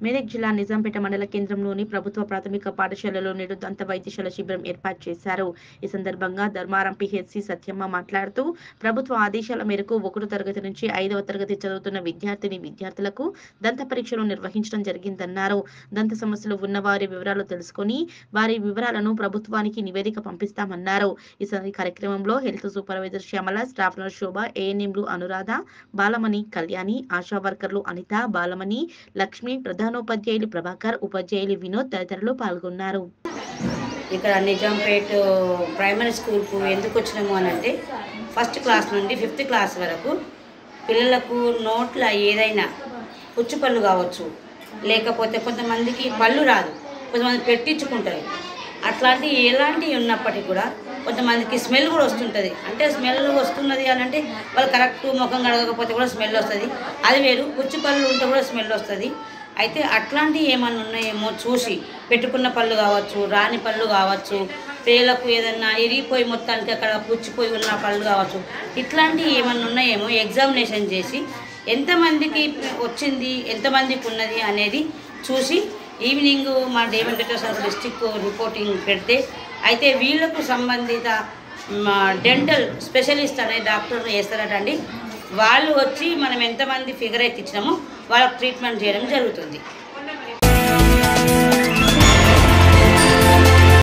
మెదక్ జిల్లా నిజాంపేట మండల కేంద్రంలోని ప్రభుత్వ ప్రాథమిక పాఠశాలలో నేడు దంత వైద్యశాల శిబిరం ఏర్పాటు చేశారు ఈ సందర్భంగా ధర్మారం పిహెచ్సి సత్యమ్మ మాట్లాడుతూ ప్రభుత్వ ఆదేశాల మేరకు ఒకటో తరగతి నుంచి ఐదవ తరగతి చదువుతున్న విద్యార్థిని విద్యార్థులకు దంత పరీక్షలు నిర్వహించడం జరిగిందన్నారు దంత సమస్యలు ఉన్న వారి వివరాలు తెలుసుకొని వారి వివరాలను ప్రభుత్వానికి నివేదిక పంపిస్తామన్నారు ఈ స- ఈ కార్యక్రమంలో health supervisor Shyamala staff nurse Shobha ఏఎన్ఎంలు అనురాధ బాలమణి కళ్యాణి ఆశా వర్కర్లు అనిత బాలమణి లక్ష్మి ప్రధానోపాధ్యాయులు ప్రభాకర్ ఉపాధ్యాయులు వినోద్ తదితరులు పాల్గొన్నారు ఇక్కడ నిజాంపేట్ ప్రైమరీ స్కూల్కు ఎందుకు వచ్చినాము అని అంటే ఫస్ట్ క్లాస్ నుండి ఫిఫ్త్ క్లాస్ వరకు పిల్లలకు నోట్ల ఏదైనా పుచ్చు పళ్ళు కావచ్చు లేకపోతే కొంతమందికి పళ్ళు రాదు కొంతమంది పెట్టించుకుంటారు అట్లాంటి ఎలాంటివి ఉన్నప్పటికీ కూడా కొంతమందికి స్మెల్ కూడా వస్తుంటుంది అంటే స్మెల్ వస్తున్నది అని అంటే వాళ్ళు కరెక్ట్ ముఖం కడగకపోతే కూడా స్మెల్ వస్తుంది అది వేరు పుచ్చు పళ్ళు ఉంటే కూడా స్మెల్ వస్తుంది అయితే అట్లాంటివి ఏమన్నా ఉన్నాయేమో చూసి పెట్టుకున్న పళ్ళు కావచ్చు రాని పళ్ళు కావచ్చు పేలకు ఏదన్నా ఇరిగిపోయి మొత్తానికి అక్కడ పుచ్చిపోయి ఉన్న పళ్ళు కావచ్చు ఇట్లాంటివి ఏమన్నా ఉన్నాయేమో ఎగ్జామినేషన్ చేసి ఎంతమందికి వచ్చింది ఎంతమందికి ఉన్నది అనేది చూసి ఈవినింగ్ మా డేవన్ సార్ డిస్టిక్ రిపోర్టింగ్ పెడితే అయితే వీళ్ళకు సంబంధిత మా డెంటల్ స్పెషలిస్ట్ అనే డాక్టర్ వేస్తారట అండి వాళ్ళు వచ్చి మనం ఎంతమంది ఫిగర్ ఎక్కించినామో వాళ్ళకి ట్రీట్మెంట్ చేయడం జరుగుతుంది